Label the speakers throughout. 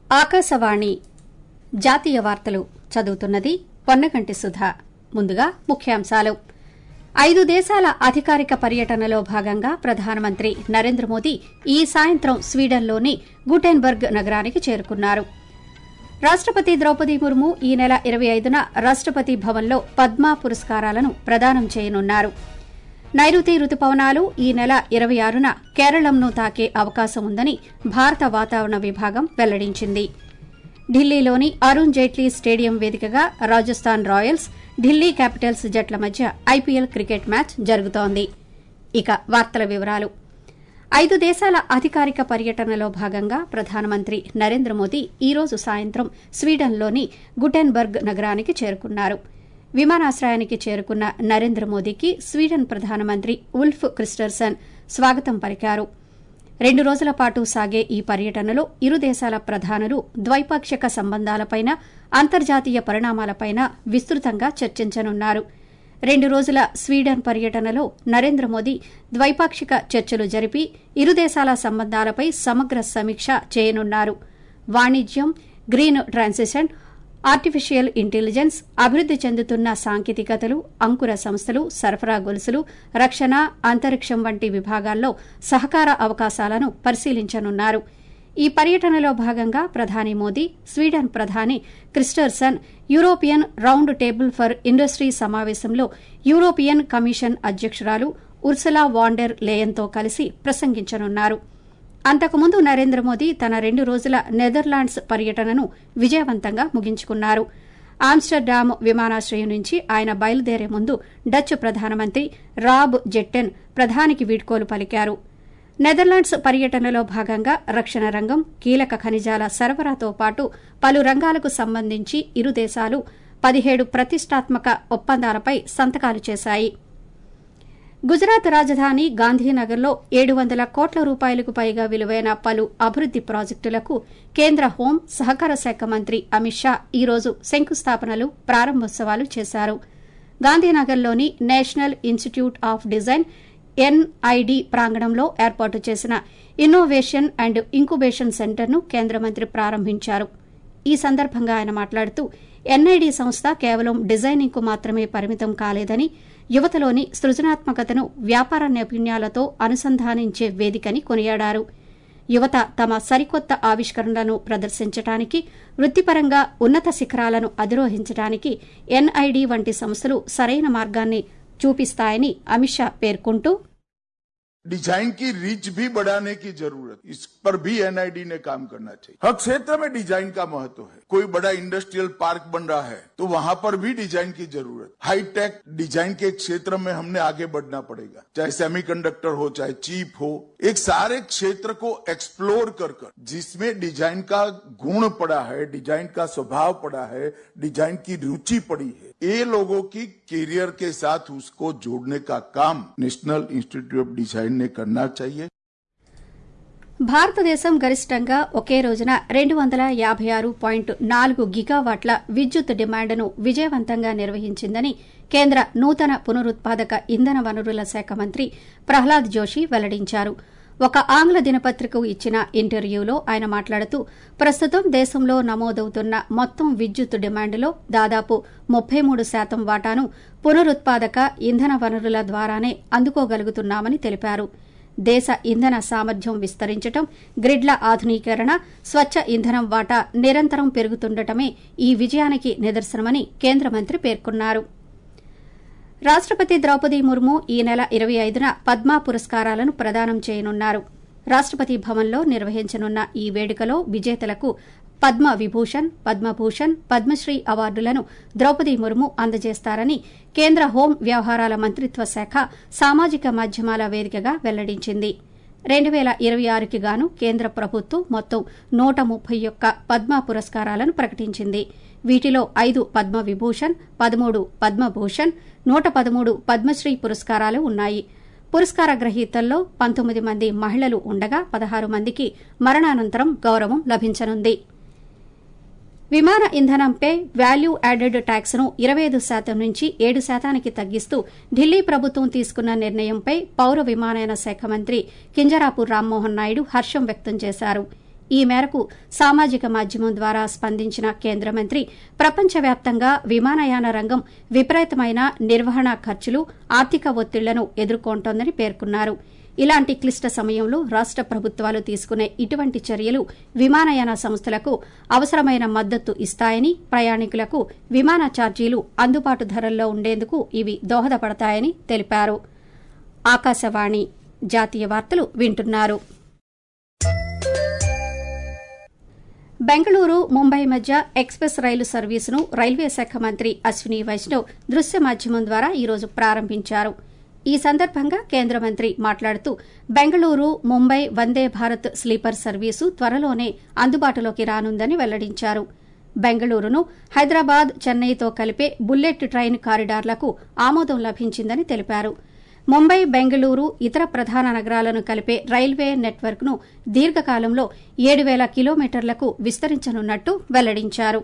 Speaker 1: ఆకాశవాణి జాతీయ వార్తలు చదువుతున్నది పొన్నగంటి సుధ ముందుగా ముఖ్యాంశాలు ఐదు దేశాల అధికారిక పర్యటనలో భాగంగా ప్రధానమంత్రి నరేంద్ర మోదీ ఈ సాయంత్రం స్వీడన్లోని గుటెన్బర్గ్ నగరానికి చేరుకున్నారు రాష్టపతి ద్రౌపది ముర్ము ఈ నెల ఇరవై ఐదున రాష్టపతి భవన్లో పద్మ పురస్కారాలను ప్రదానం చేయనున్నారు నైరుతి రుతుపవనాలు ఈ నెల ఇరవై ఆరున కేరళంను తాకే అవకాశం ఉందని భారత వాతావరణ విభాగం వెల్లడించింది ఢిల్లీలోని అరుణ్ జైట్లీ స్టేడియం వేదికగా రాజస్థాన్ రాయల్స్ ఢిల్లీ క్యాపిటల్స్ జట్ల మధ్య ఐపీఎల్ క్రికెట్ మ్యాచ్ జరుగుతోంది ఇక వార్తల వివరాలు ఐదు దేశాల అధికారిక పర్యటనలో భాగంగా ప్రధానమంత్రి నరేంద్ర మోదీ ఈ రోజు సాయంత్రం స్వీడన్లోని గుటెన్బర్గ్ నగరానికి చేరుకున్నారు విమానాశ్రయానికి చేరుకున్న నరేంద్ర మోదీకి స్వీడన్ ప్రధానమంత్రి ఉల్ఫ్ క్రిస్టర్సన్ స్వాగతం పలికారు రెండు రోజుల పాటు సాగే ఈ పర్యటనలో ఇరు దేశాల ప్రధానులు ద్వైపాక్షిక సంబంధాలపైన అంతర్జాతీయ పరిణామాలపైన విస్తృతంగా చర్చించనున్నారు రెండు రోజుల స్వీడన్ పర్యటనలో నరేంద్ర మోదీ ద్వైపాక్షిక చర్చలు జరిపి ఇరు దేశాల సంబంధాలపై సమగ్ర సమీక్ష చేయనున్నారు వాణిజ్యం గ్రీన్ ట్రాన్సిషన్ ఆర్టిఫిషియల్ ఇంటెలిజెన్స్ అభివృద్ది చెందుతున్న సాంకేతికతలు అంకుర సంస్థలు సరఫరా గొలుసులు రక్షణ అంతరిక్షం వంటి విభాగాల్లో సహకార అవకాశాలను పరిశీలించనున్నారు ఈ పర్యటనలో భాగంగా ప్రధాని మోదీ స్వీడన్ ప్రధాని Kristersson European round table for industry సమావేశంలో యూరోపియన్ కమిషన్ అధ్యకురాలు ఉర్సలా వాండెర్ లేయన్తో కలిసి ప్రసంగించనున్నారు అంతకుముందు నరేంద్ర మోదీ తన రెండు రోజుల నెదర్లాండ్స్ పర్యటనను విజయవంతంగా ముగించుకున్నారు ఆమ్స్టర్డామ్ విమానాశ్రయం నుంచి ఆయన బయలుదేరే ముందు డచ్ ప్రధానమంత్రి రాబ్ జెట్టెన్ ప్రధానికి వీడ్కోలు పలికారు నెదర్లాండ్స్ పర్యటనలో భాగంగా రక్షణ రంగం కీలక ఖనిజాల సరఫరాతో పాటు పలు రంగాలకు సంబంధించి ఇరు దేశాలు పదిహేడు ప్రతిష్టాత్మక ఒప్పందాలపై సంతకాలు చేశాయి గుజరాత్ రాజధాని గాంధీనగర్లో ఏడు వందల కోట్ల రూపాయలకు పైగా విలువైన పలు అభివృద్ది ప్రాజెక్టులకు కేంద్ర హోం సహకార శాఖ మంత్రి అమిత్ షా ఈ రోజు శంకుస్థాపనలు ప్రారంభోత్సవాలు చేశారు గాంధీనగర్లోని National Institute of Design NID ప్రాంగణంలో ఏర్పాటు చేసిన ఇన్నోవేషన్ అండ్ ఇంకుబేషన్ సెంటర్ను కేంద్ర మంత్రి ప్రారంభించారు ఈ సందర్భంగా ఆయన మాట్లాడుతూ ఎన్ఐడి సంస్థ కేవలం డిజైనింగ్కు మాత్రమే పరిమితం కాలేదని యువతలోని సృజనాత్మకతను వ్యాపార నైపుణ్యాలతో అనుసంధానించే వేదికని కొనియాడారు యువత తమ సరికొత్త ఆవిష్కరణలను ప్రదర్శించడానికి వృత్తిపరంగా ఉన్నత శిఖరాలను అధిరోహించడానికి ఎన్ఐడి వంటి సంస్థలు సరైన మార్గాన్ని చూపిస్తాయని అమిత్ షా పేర్కొంటూ
Speaker 2: डिजाइन की रीच भी बढ़ाने की जरूरत इस पर भी एनआईडी ने काम करना चाहिए हर क्षेत्र में डिजाइन का महत्व है कोई बड़ा इंडस्ट्रियल पार्क बन रहा है तो वहां पर भी डिजाइन की जरूरत हाईटेक डिजाइन के क्षेत्र में हमने आगे बढ़ना पड़ेगा चाहे सेमीकंडक्टर हो चाहे चिप हो एक सारे क्षेत्र को एक्सप्लोर कर कर जिसमें डिजाइन का गुण पड़ा है डिजाइन का स्वभाव पड़ा है डिजाइन की रुचि पड़ी है ये लोगों की करियर के साथ उसको जोड़ने का काम नेशनल इंस्टीट्यूट ऑफ डिजाइन ने करना चाहिए
Speaker 1: భారతదేశం గరిష్టంగా ఒకే రోజున రెండు వందల యాభై ఆరు పాయింట్ నాలుగు గిగావాట్ల విద్యుత్ డిమాండ్ను విజయవంతంగా నిర్వహించిందని కేంద్ర నూతన పునరుత్పాదక ఇంధన వనరుల శాఖ మంత్రి ప్రహ్లాద్ జోషి వెల్లడించారు ఒక ఆంగ్ల దినపత్రికకు ఇచ్చిన ఇంటర్వ్యూలో ఆయన మాట్లాడుతూ ప్రస్తుతం దేశంలో నమోదవుతున్న మొత్తం విద్యుత్ డిమాండ్లో దాదాపు ముప్పై మూడు శాతం వాటాను పునరుత్పాదక ఇంధన వనరుల ద్వారానే అందుకోగలుగుతున్నామని తెలిపారు దేశ ఇంధన సామర్థ్యం విస్తరించడం గ్రిడ్ల ఆధునీకరణ స్వచ్ఛ ఇంధనం వాటా నిరంతరం పెరుగుతుండటమే ఈ విజయానికి నిదర్శనమని కేంద్ర మంత్రి పేర్కొన్నారు రాష్టపతి ద్రౌపది ముర్ము ఈ నెల ఇరవై ఐదున పద్మ పురస్కారాలను ప్రదానం చేయనున్నారు రాష్టపతి భవన్లో నిర్వహించనున్న ఈ వేడుకలో విజేతలకు పద్మ విభూషణ్ పద్మభూషణ్ పద్మశ్రీ అవార్డులను ద్రౌపది ముర్ము అందజేస్తారని కేంద్ర హోం వ్యవహారాల మంత్రిత్వ శాఖ సామాజిక మాధ్యమాల వేదికగా వెల్లడించింది రెండు పేల ఇరవై ఆరుకి గాను కేంద్ర ప్రభుత్వం మొత్తం నూట ముప్పై ఒక్క పద్మ పురస్కారాలను ప్రకటించింది వీటిలో ఐదు పద్మ విభూషణ్ పదమూడు పద్మభూషణ్ నూట పదమూడు పద్మశ్రీ పురస్కారాలు ఉన్నాయి పురస్కార గ్రహీతల్లో పంతొమ్మిది మంది మహిళలు ఉండగా పదహారు మందికి మరణానంతరం గౌరవం లభించనుంది విమాన ఇంధనంపై వాల్యూ యాడెడ్ ట్యాక్స్ను ఇరవై ఐదు శాతం నుంచి ఏడు శాతానికి తగ్గిస్తూ ఢిల్లీ ప్రభుత్వం తీసుకున్న నిర్ణయంపై పౌర విమానయాన శాఖ మంత్రి కింజరాపు రామ్మోహన్ నాయుడు హర్షం వ్యక్తం చేశారు ఈ మేరకు సామాజిక మాధ్యమం ద్వారా స్పందించిన కేంద్ర మంత్రి ప్రపంచవ్యాప్తంగా విమానయాన రంగం విపరీతమైన నిర్వహణ ఖర్చులు ఆర్థిక ఒత్తిళ్లను ఎదుర్కొంటోందని పేర్కొన్నారు ఇలాంటి క్లిష్ట సమయంలో రాష్ట ప్రభుత్వాలు తీసుకునే ఇటువంటి చర్యలు విమానయాన సంస్థలకు అవసరమైన మద్దతు ఇస్తాయని ప్రయాణికులకు విమాన ఛార్జీలు అందుబాటు ధరల్లో ఉండేందుకు ఇవి దోహదపడతాయని తెలిపారు ఆకాశవాణి జాతీయ వార్తలు వింటున్నారు బెంగళూరు ముంబై మధ్య ఎక్స్ప్రెస్ రైలు సర్వీసును రైల్వే శాఖ మంత్రి అశ్విని వైష్ణవ్ దృశ్య మాధ్యమం ద్వారా ఈరోజు ప్రారంభించారు ఈ సందర్భంగా కేంద్ర మంత్రి మాట్లాడుతూ బెంగళూరు ముంబై వందే భారత్ స్లీపర్ సర్వీసు త్వరలోనే అందుబాటులోకి రానుందని వెల్లడించారు బెంగళూరును హైదరాబాద్ చెన్నైతో కలిపే బుల్లెట్ ట్రైన్ కారిడార్లకు ఆమోదం లభించిందని తెలిపారు ముంబై బెంగళూరు ఇతర ప్రధాన నగరాలను కలిపే రైల్వే నెట్వర్క్ను దీర్ఘకాలంలో ఏడు వేల కిలోమీటర్లకు విస్తరించనున్నట్టు వెల్లడించారు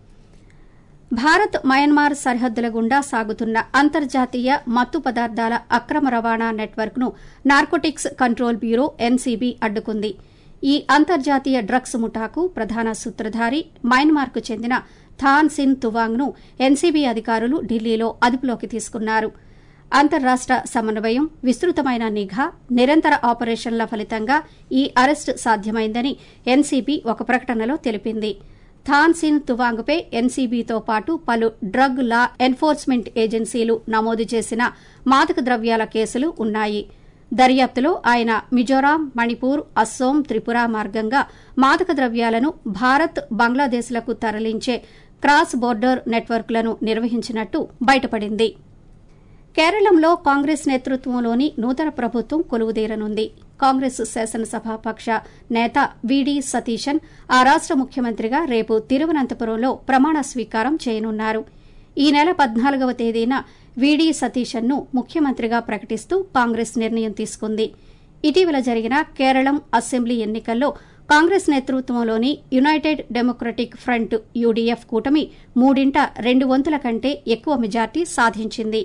Speaker 1: భారత్ మయన్మార్ సరిహద్దుల గుండా సాగుతున్న అంతర్జాతీయ మత్తు పదార్థాల అక్రమ రవాణా నెట్వర్క్ను నార్కోటిక్స్ కంట్రోల్ బ్యూరో ఎన్సీబీ అడ్డుకుంది ఈ అంతర్జాతీయ డ్రగ్స్ ముఠాకు ప్రధాన సూత్రధారి మయన్మార్కు చెందిన థాన్ సిన్ తువాంగ్ను ఎన్సీబీ అధికారులు ఢిల్లీలో అదుపులోకి తీసుకున్నారు అంతర్రాష్ట సమన్వయం విస్తృతమైన నిఘా నిరంతర ఆపరేషన్ల ఫలితంగా ఈ అరెస్టు సాధ్యమైందని ఎన్సీబీ ఒక ప్రకటనలో తెలిపింది థాన్ సిన్ తువాంగ్పై ఎన్సీబీతో పాటు పలు డ్రగ్ లా ఎన్ఫోర్స్మెంట్ ఏజెన్సీలు నమోదు చేసిన మాదక ద్రవ్యాల కేసులు ఉన్నాయి దర్యాప్తులో ఆయన మిజోరాం మణిపూర్ అస్సోం త్రిపుర మార్గంగా మాదక ద్రవ్యాలను భారత్ బంగ్లాదేశ్లకు తరలించే క్రాస్ బోర్డర్ నెట్వర్క్లను నిర్వహించినట్టు బయటపడింది కేరళంలో కాంగ్రెస్ నేతృత్వంలోని నూతన ప్రభుత్వం కొలువుదీరనుంది కాంగ్రెస్ శాసనసభాపక్ష నేత వీడి సతీశన్ ఆ రాష్ట ముఖ్యమంత్రిగా రేపు తిరువనంతపురంలో ప్రమాణ స్వీకారం చేయనున్నారు ఈ నెల పద్నాలుగవ తేదీన వీడి సతీశన్ను ముఖ్యమంత్రిగా ప్రకటిస్తూ కాంగ్రెస్ నిర్ణయం తీసుకుంది ఇటీవల జరిగిన కేరళం అసెంబ్లీ ఎన్నికల్లో కాంగ్రెస్ నేతృత్వంలోని యునైటెడ్ డెమోక్రటిక్ ఫ్రంట్ యూడీఎఫ్ కూటమి మూడింట రెండు వంతుల కంటే ఎక్కువ మెజార్టీ సాధించింది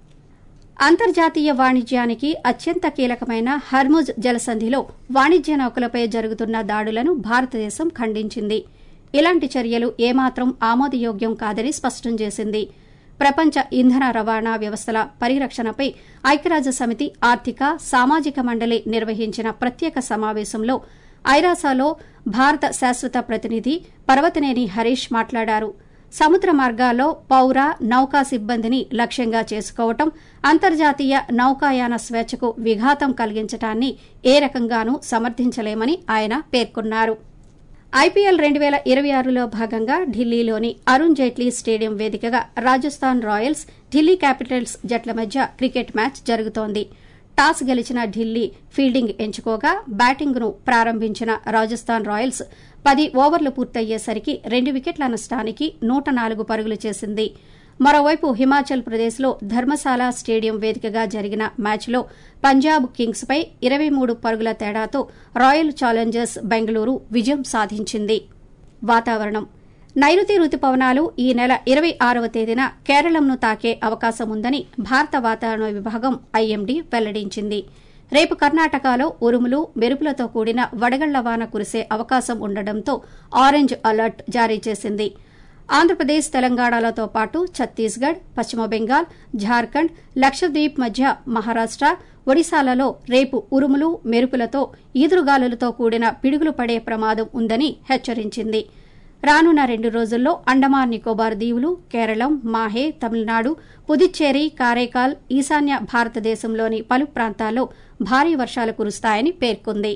Speaker 1: అంతర్జాతీయ వాణిజ్యానికి అత్యంత కీలకమైన హర్ముజ్ జలసంధిలో వాణిజ్య నౌకలపై జరుగుతున్న దాడులను భారతదేశం ఖండించింది ఇలాంటి చర్యలు ఏమాత్రం ఆమోదయోగ్యం కాదని స్పష్టం చేసింది ప్రపంచ ఇంధన రవాణా వ్యవస్థల పరిరక్షణపై ఐక్యరాజ్య సమితి ఆర్థిక సామాజిక మండలి నిర్వహించిన ప్రత్యేక సమావేశంలో ఐరాసాలో భారత శాశ్వత ప్రతినిధి పర్వతనేని హరీష్ మాట్లాడారు సముద్ర మార్గాల్లో పౌర నౌకా సిబ్బందిని లక్ష్యంగా చేసుకోవటం అంతర్జాతీయ నౌకాయాన స్వేచ్ఛకు విఘాతం కలిగించటాన్ని ఏ రకంగానూ సమర్థించలేమని ఆయన పేర్కొన్నారు ఐపీఎల్ రెండు వేల ఇరవై ఆరులో భాగంగా ఢిల్లీలోని అరుణ్ జైట్లీ స్టేడియం వేదికగా రాజస్థాన్ రాయల్స్ ఢిల్లీ క్యాపిటల్స్ జట్ల మధ్య క్రికెట్ మ్యాచ్ జరుగుతోంది టాస్ గెలిచిన ఢిల్లీ ఫీల్డింగ్ ఎంచుకోగా బ్యాటింగ్ను ప్రారంభించిన రాజస్థాన్ రాయల్స్ పది ఓవర్లు పూర్తయ్యేసరికి రెండు వికెట్ల నష్టానికి నూట నాలుగు పరుగులు చేసింది మరోవైపు హిమాచల్ ప్రదేశ్లో ధర్మశాల స్టేడియం వేదికగా జరిగిన మ్యాచ్లో పంజాబ్ కింగ్స్పై ఇరవై మూడు పరుగుల తేడాతో రాయల్ ఛాలెంజర్స్ బెంగళూరు విజయం సాధించింది వాతావరణం నైరుతి రుతుపవనాలు ఈ నెల ఇరవై ఆరవ తేదీన కేరళంను తాకే అవకాశం ఉందని భారత వాతావరణ విభాగం ఐఎండీ వెల్లడించింది రేపు కర్ణాటకలో ఉరుములు మెరుపులతో కూడిన వడగళ్ల వాన కురిసే అవకాశం ఉండడంతో ఆరెంజ్ అలర్ట్ జారీ చేసింది ఆంధ్రప్రదేశ్ తెలంగాణలతో పాటు ఛత్తీస్గఢ్ పశ్చిమ బెంగాల్ ఝార్ఖండ్ లక్షద్వీప్ మధ్య మహారాష్ట ఒడిశాలలో రేపు ఉరుములు మెరుపులతో ఈదురుగాలులతో కూడిన పిడుగులు పడే ప్రమాదం ఉందని హెచ్చరించింది రానున్న రెండు రోజుల్లో అండమాన్ నికోబార్ దీవులు కేరళం మాహే తమిళనాడు పుదుచ్చేరి కారైకాల్ ఈశాన్య భారతదేశంలోని పలు ప్రాంతాల్లో భారీ వర్షాలు కురుస్తాయని పేర్కొంది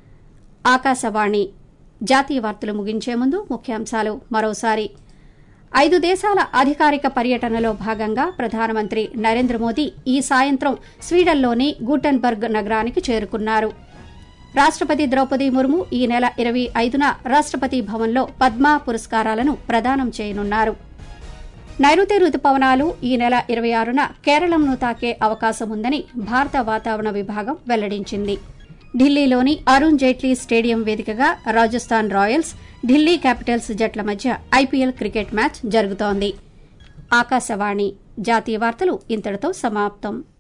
Speaker 1: ఆకాశవాణి జాతీయ వార్తలు ముగించే ముందు ముఖ్యాంశాలు మరోసారి ఐదు దేశాల అధికారిక పర్యటనలో భాగంగా ప్రధానమంత్రి నరేంద్ర మోదీ ఈ సాయంత్రం స్వీడన్లోని గూటెన్బర్గ్ నగరానికి చేరుకున్నారు రాష్టపతి ద్రౌపది ముర్ము ఈ నెల ఇరవై ఐదున రాష్టపతి భవన్లో పద్మా పురస్కారాలను ప్రదానం చేయనున్నారు నైరుతి రుతుపవనాలు ఈ నెల ఇరవై ఆరున కేరళంను తాకే అవకాశం ఉందని భారత వాతావరణ విభాగం వెల్లడించింది ఢిల్లీలోని అరుణ్ జైట్లీ స్టేడియం వేదికగా రాజస్థాన్ రాయల్స్ ఢిల్లీ క్యాపిటల్స్ జట్ల మధ్య ఐపీఎల్ క్రికెట్ మ్యాచ్ జరుగుతోంది ఆకాశవాణి జాతీయ వార్తలు ఇంతటితో సమాప్తం